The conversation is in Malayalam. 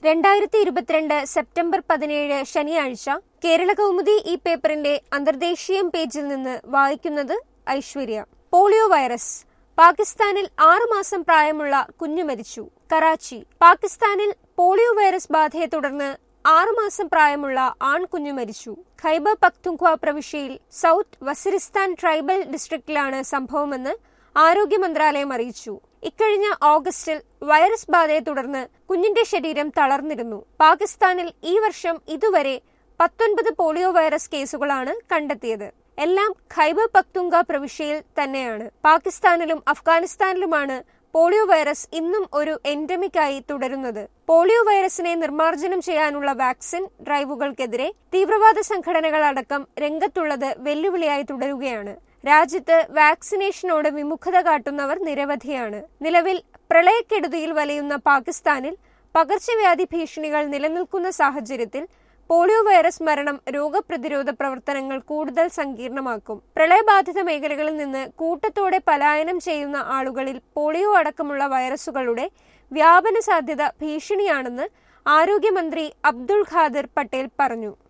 രണ്ടായിരത്തി ഇരുപത്തിരണ്ട് സെപ്റ്റംബർ പതിനേഴ് ശനിയാഴ്ച കേരള കൗമുദി ഈ പേപ്പറിന്റെ അന്തർദേശീയം പേജിൽ നിന്ന് വായിക്കുന്നത് ഐശ്വര്യ പോളിയോ വൈറസ് പാകിസ്ഥാനിൽ ആറുമാസം പ്രായമുള്ള കുഞ്ഞു മരിച്ചു കറാച്ചി പാകിസ്ഥാനിൽ പോളിയോ വൈറസ് ബാധയെ തുടർന്ന് ആറുമാസം പ്രായമുള്ള ആൺകുഞ്ഞു മരിച്ചു ഖൈബർ പക്തുങ്ക്വ പ്രവിശ്യയിൽ സൗത്ത് വസിരിസ്ഥാൻ ട്രൈബൽ ഡിസ്ട്രിക്റ്റിലാണ് സംഭവമെന്ന് ആരോഗ്യ മന്ത്രാലയം അറിയിച്ചു ഇക്കഴിഞ്ഞ ഓഗസ്റ്റിൽ വൈറസ് ബാധയെ തുടർന്ന് കുഞ്ഞിന്റെ ശരീരം തളർന്നിരുന്നു പാകിസ്ഥാനിൽ ഈ വർഷം ഇതുവരെ പത്തൊൻപത് പോളിയോ വൈറസ് കേസുകളാണ് കണ്ടെത്തിയത് എല്ലാം ഖൈബർ പക്തുങ്ക പ്രവിശ്യയിൽ തന്നെയാണ് പാകിസ്ഥാനിലും അഫ്ഗാനിസ്ഥാനിലുമാണ് പോളിയോ വൈറസ് ഇന്നും ഒരു എൻഡമിക്കായി തുടരുന്നത് പോളിയോ വൈറസിനെ നിർമ്മാർജ്ജനം ചെയ്യാനുള്ള വാക്സിൻ ഡ്രൈവുകൾക്കെതിരെ തീവ്രവാദ സംഘടനകൾ അടക്കം രംഗത്തുള്ളത് വെല്ലുവിളിയായി തുടരുകയാണ് രാജ്യത്ത് വാക്സിനേഷനോട് വിമുഖത കാട്ടുന്നവർ നിരവധിയാണ് നിലവിൽ പ്രളയക്കെടുതിയിൽ വലയുന്ന പാകിസ്ഥാനിൽ പകർച്ചവ്യാധി ഭീഷണികൾ നിലനിൽക്കുന്ന സാഹചര്യത്തിൽ പോളിയോ വൈറസ് മരണം രോഗപ്രതിരോധ പ്രവർത്തനങ്ങൾ കൂടുതൽ സങ്കീർണമാക്കും പ്രളയബാധിത മേഖലകളിൽ നിന്ന് കൂട്ടത്തോടെ പലായനം ചെയ്യുന്ന ആളുകളിൽ പോളിയോ അടക്കമുള്ള വൈറസുകളുടെ വ്യാപന സാധ്യത ഭീഷണിയാണെന്ന് ആരോഗ്യമന്ത്രി അബ്ദുൾ ഖാദർ പട്ടേൽ പറഞ്ഞു